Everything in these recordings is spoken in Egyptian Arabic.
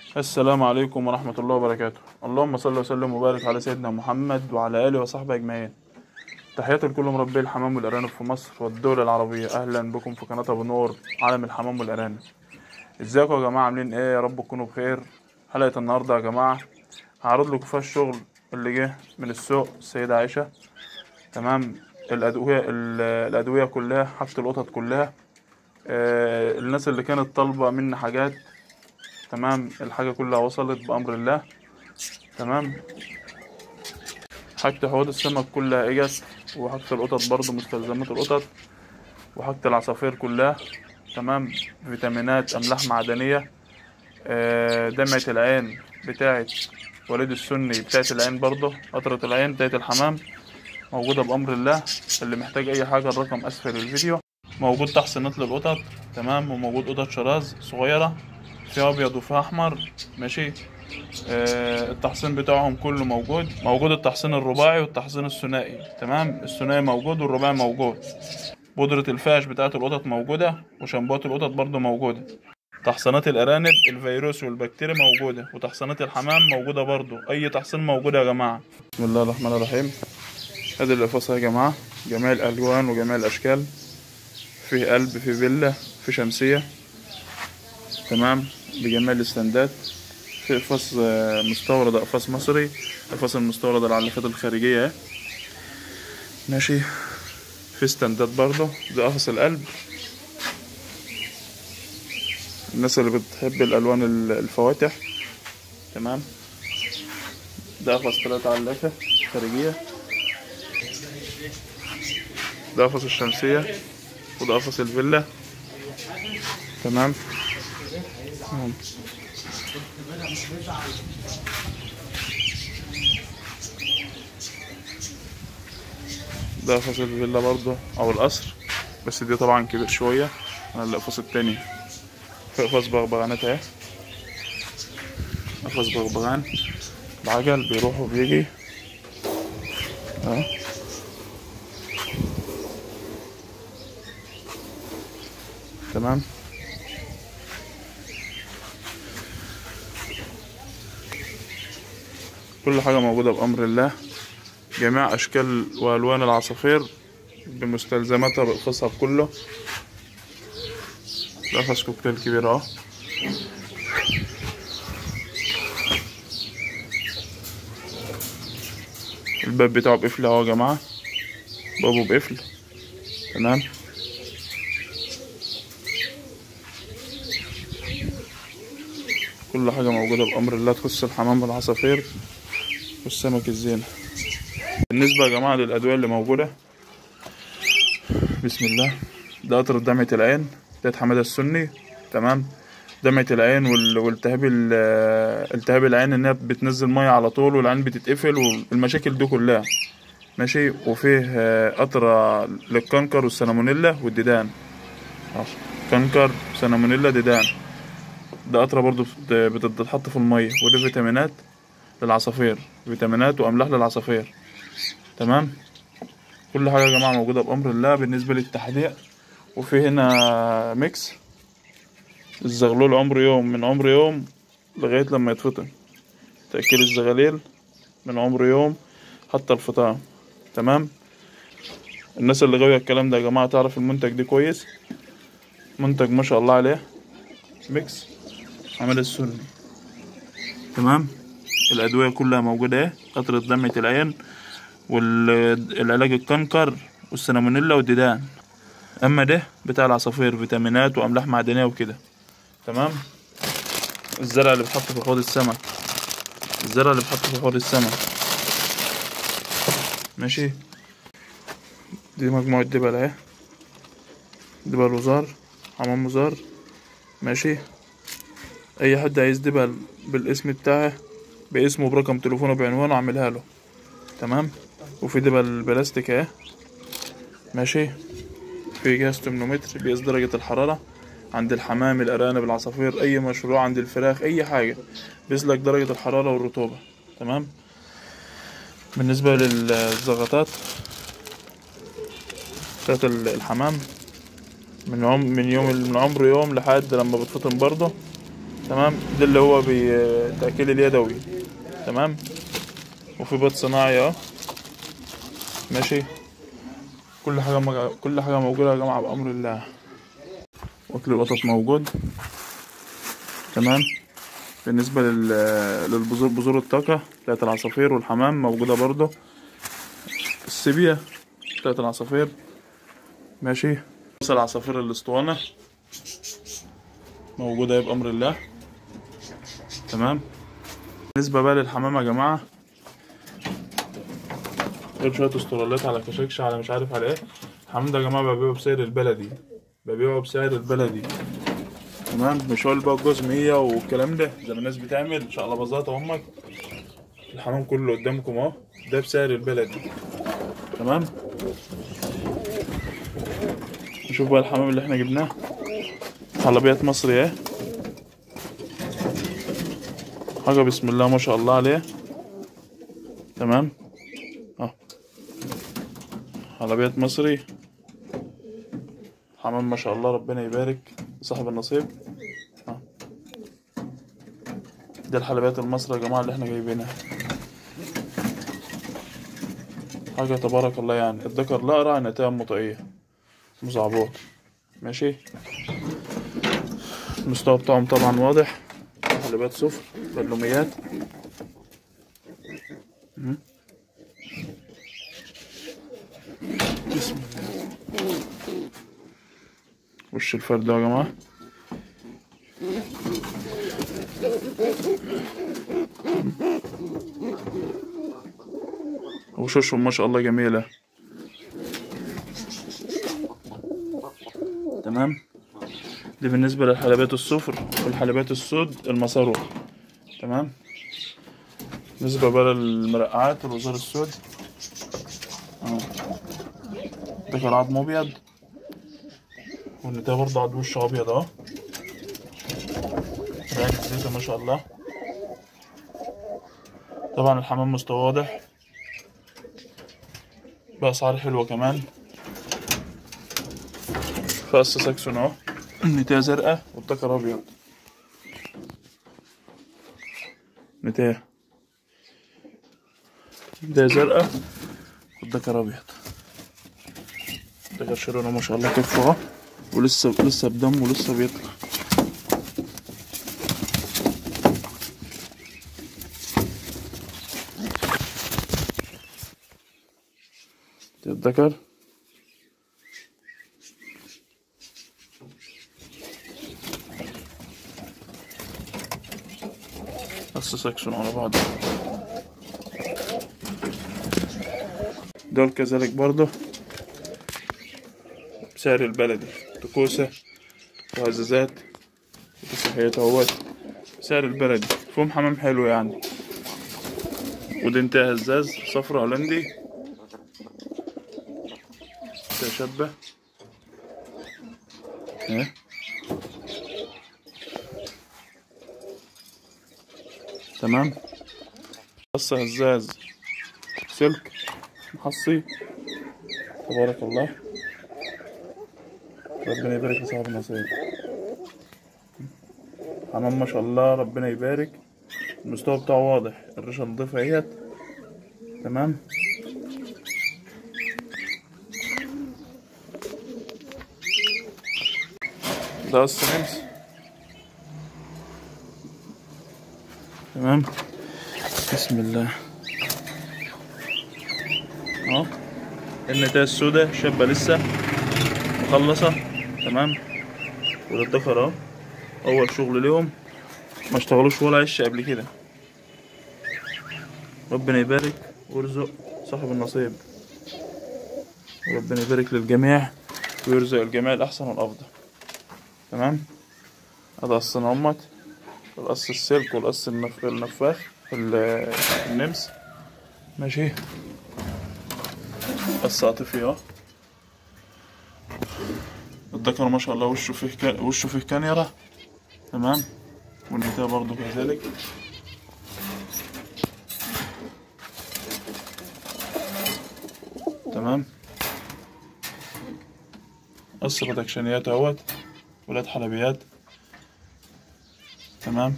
السلام عليكم ورحمة الله وبركاته اللهم صل وسلم وبارك على سيدنا محمد وعلى آله وصحبه أجمعين تحياتي لكل مربي الحمام والأرانب في مصر والدول العربية أهلا بكم في قناة أبو نور عالم الحمام والأرانب ازيكم يا جماعة عاملين ايه يا رب تكونوا بخير حلقة النهاردة يا جماعة هعرض لكم فيها الشغل اللي جه من السوق السيدة عائشة تمام الأدوية ال- الأدوية كلها حاجة القطط كلها آه، الناس اللي كانت طالبة مني حاجات تمام الحاجة كلها وصلت بأمر الله تمام حاجة حوض السمك كلها اجت وحاجة القطط برضو مستلزمات القطط وحاجة العصافير كلها تمام فيتامينات أملاح معدنية آه، دمعة العين بتاعت وليد السني بتاعت العين برضه قطرة العين بتاعت الحمام موجودة بأمر الله اللي محتاج أي حاجة الرقم أسفل الفيديو موجود تحصينات للقطط تمام وموجود قطط شراز صغيرة فيها أبيض وفيها أحمر ماشي آه التحصين بتاعهم كله موجود موجود التحصين الرباعي والتحصين الثنائي تمام الثنائي موجود والرباعي موجود بودرة الفاش بتاعت القطط موجودة وشامبوات القطط برضو موجودة تحصينات الأرانب الفيروس والبكتيريا موجودة وتحصينات الحمام موجودة برضو أي تحصين موجود يا جماعة بسم الله الرحمن الرحيم هذه القفص يا جماعة جميع الألوان وجميع الأشكال في قلب في فيلا في شمسية تمام بجميع الاستندات في قفص آه، مستوردة قفص مصري القفص المستوردة العلافات الخارجية اهي. ماشي في استندات برضه دي قفص القلب الناس اللي بتحب الألوان ال- الفواتح تمام ده قفص تلاتة علافة خارجية ده قفص الشمسية وده قفص الفيلا تمام تمام. ده قفص الفيلا برضو او القصر بس دي طبعا كبير شوية عن القفص التاني في قفص بغبغانات اهي قفص بغبغان بعجل بيروح وبيجي اهو تمام كل حاجة موجودة بأمر الله جميع أشكال وألوان العصافير بمستلزماتها بقفصها كله ده قفص كوكتيل كبير اهو الباب بتاعه بقفل اهو يا جماعة بابه بقفل تمام كل حاجة موجودة بأمر الله تخص الحمام والعصافير والسمك الزينة بالنسبة يا جماعة للأدوية اللي موجودة بسم الله ده قطرة دمعة العين بتاعت حمادة السني تمام دمعة العين وال- والتهاب ال- التهاب العين انها بتنزل مية على طول والعين بتتقفل والمشاكل دي كلها ماشي وفيه آه، قطرة للكنكر والسلمونيلا والديدان أهو. كنكر سلمونيلا ديدان ده قطرة برضو بت- بتتحط في المية ودي فيتامينات للعصافير فيتامينات وأملاح للعصافير تمام كل حاجة يا جماعة موجودة بأمر الله بالنسبة للتحديق وفي هنا ميكس الزغلول عمر يوم من عمر يوم لغاية لما يتفطم تأكيل الزغاليل من عمر يوم حتى الفطام تمام الناس اللي غاوية الكلام ده يا جماعة تعرف المنتج ده كويس منتج ما شاء الله عليه ميكس عمل السني تمام الأدوية كلها موجودة اهي قطرة دمعة العين والعلاج الكنكر والسلمونيلا والديدان اما ده بتاع العصافير فيتامينات واملاح معدنيه وكده تمام الزرع اللي بيتحط في حوض السمك الزرع اللي بيتحط في حوض السمك ماشي دي مجموعة دبل اهي دبل وزار حمام وزار ماشي اي حد عايز دبل بالاسم بتاعه باسمه برقم تليفونه بعنوانه اعملها له تمام وفي دبل بلاستيك اهي ماشي في جهاز ترمومتر بيقيس درجة الحرارة عند الحمام الأرانب العصافير أي مشروع عند الفراخ أي حاجة بيسلك درجة الحرارة والرطوبة تمام بالنسبة للزغطات بتاعت ال- الحمام من عم من يوم من عمر يوم لحد لما بتفطم برضه تمام ده اللي هو بالتأكيد اليدوي تمام وفي بيض صناعي اهو ماشي كل حاجة مج... كل حاجة موجودة يا جماعة بأمر الله وأكل القطط موجود تمام بالنسبة لل... للبذور بذور الطاقة بتاعت العصافير والحمام موجودة برضه السيبيا بتاعت العصافير ماشي بس العصافير الاسطوانة موجودة اهي بأمر الله تمام بالنسبة بقى للحمام يا جماعة غير شوية اسطرالات على كشكش على مش عارف على ايه الحمام ده يا جماعة ببيعه بسعر البلدي ببيعه بسعر البلدي تمام مش هو اللي بقى جوز مية والكلام ده زي ما الناس بتعمل شقلباظات امك الحمام كله قدامكم اهو ده بسعر البلدي تمام نشوف بقى الحمام اللي احنا جبناه حلبيات مصري اهي حاجة بسم الله ما شاء الله عليه تمام اه حلبيات مصري حمام ما شاء الله ربنا يبارك صاحب النصيب اه دي الحلبيات المصري يا جماعة اللي احنا جايبينها حاجة تبارك الله يعني الذكر لا أرى نتائج مطئية مزعبوط ماشي المستوى بتاعهم طبعا واضح حلبات صفر بلوميات مم. بسم الله وش الفرد ده يا جماعة وشوشهم ما شاء الله جميلة تمام دي بالنسبة للحلبات الصفر والحلبات السود المسارو تمام بالنسبة بقى للمرقعات والوزار السود اهو ده كان عظم ابيض والنتاية برضه عظم وشه ابيض اهو ريحة زيتة ما شاء الله طبعا الحمام مستوى واضح بأسعار حلوة كمان فقص ساكسون اهو النتاية زرقاء والذكر أبيض نتاية نتاية زرقاء والذكر أبيض الذكر شيرونه ما شاء الله كفه اهو ولسه لسه بدم ولسه بيطلع الذكر بس سكشن على بعض دول كذلك برضه بسعر البلدي تكوسة وهزازات وتصحيات اهوت سعر البلدي فيهم حمام حلو يعني ودي انتهى هزاز صفرا هولندي تشبه ايه تمام قص هزاز سلك محصي تبارك الله ربنا يبارك لصاحب النصيب حمام ما شاء الله ربنا يبارك المستوى بتاعه واضح الريشه نضيفه اهيت تمام ده قص نمس تمام بسم الله اهو النتاية السوداء شابة لسه مخلصة تمام والذكر اهو أول شغل ليهم ما اشتغلوش ولا عش قبل كده ربنا يبارك ويرزق صاحب النصيب وربنا يبارك للجميع ويرزق الجميع الأحسن والأفضل تمام هذا قص امت والقص السلك والقص النف... النفاخ ال- النمس ماشي قص عاطفي اهو الذكر ما شاء الله وشه فيه كان... وشه فيه كانيرة تمام والنتاية برضو كذلك تمام قص بدكشنيات اهوت ولاد حلبيات تمام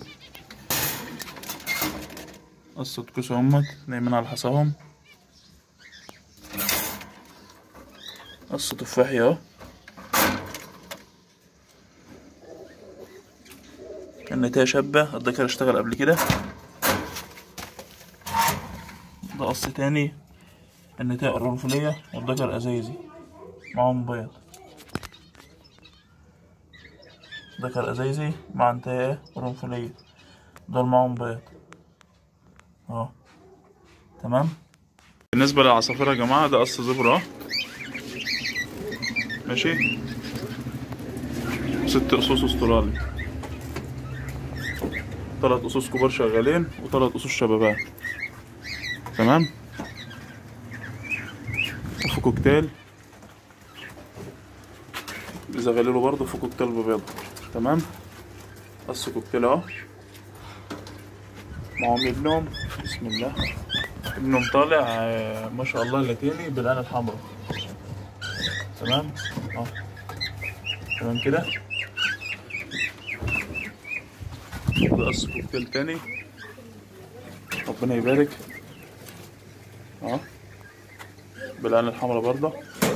قصة كوس همت نايمين على حصاهم قصة تفاحي اهو النتاية شابة الذكر اشتغل قبل كده ده قص تاني النتاية قرنفلية والذكر أزايزي معاهم بيض ذكر أزايزي مع نتاية قرنفلية دول معاهم بيض اهو تمام بالنسبة للعصافير يا جماعة ده قص زبرة اهو ماشي ست قصوص استرالي تلات قصوص كبار شغالين وتلات قصوص شبابات تمام وفي كوكتيل بيزغلله برضه في كوكتيل ببيض تمام قص كوكتيل اهو معاهم ابنهم بسم الله ابنهم طالع آه، ما شاء الله لاتيني بالعين الحمراء تمام اه تمام كده ده قص كوكتيل تاني ربنا يبارك اه بالعين الحمراء برضه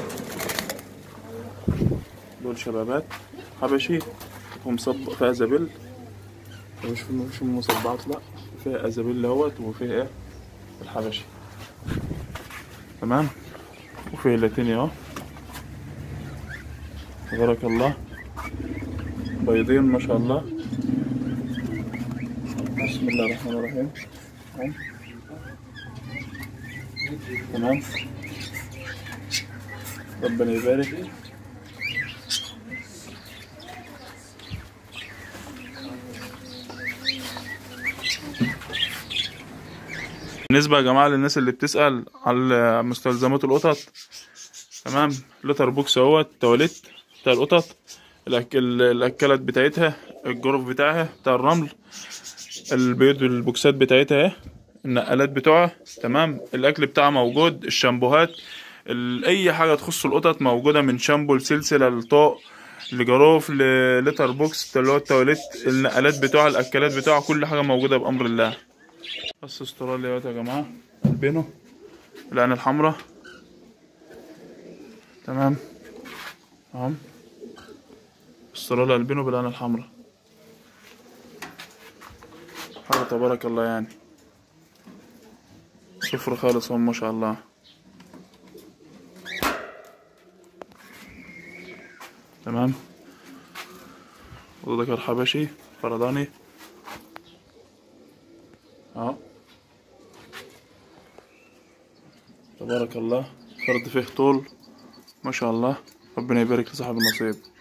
دول شبابات حبشي ومصب فيها زبل مش في مش في مصبعات لا فيها ازابيل اهوت وفيها ايه الحبشي تمام وفيه لاتيني اهو تبارك الله بيضين ما شاء الله بسم الله الرحمن الرحيم أهو. تمام ربنا يبارك بالنسبة يا جماعة للناس اللي بتسأل على مستلزمات القطط تمام لتر بوكس اهوت تواليت بتاع القطط الأك... ال- الأكلات بتاعتها الجروف بتاعها بتاع الرمل البيض البوكسات بتاعتها اهي النقالات بتوعها تمام الأكل بتاعها موجود الشامبوهات ال... أي حاجة تخص القطط موجودة من شامبو لسلسلة لطاق لجروف للتر بوكس اللي هو التواليت النقالات بتوعها الأكلات بتوعها كل حاجة موجودة بأمر الله بس استراليا اهوت يا جماعة البينو العين الحمراء تمام اهو استراليا البينو بالعين الحمراء حاجة تبارك الله يعني صفر خالص هم ما شاء الله تمام وده ذكر حبشي فرداني اهو تبارك الله فرد فيه طول ما شاء الله ربنا يبارك لصاحب النصيب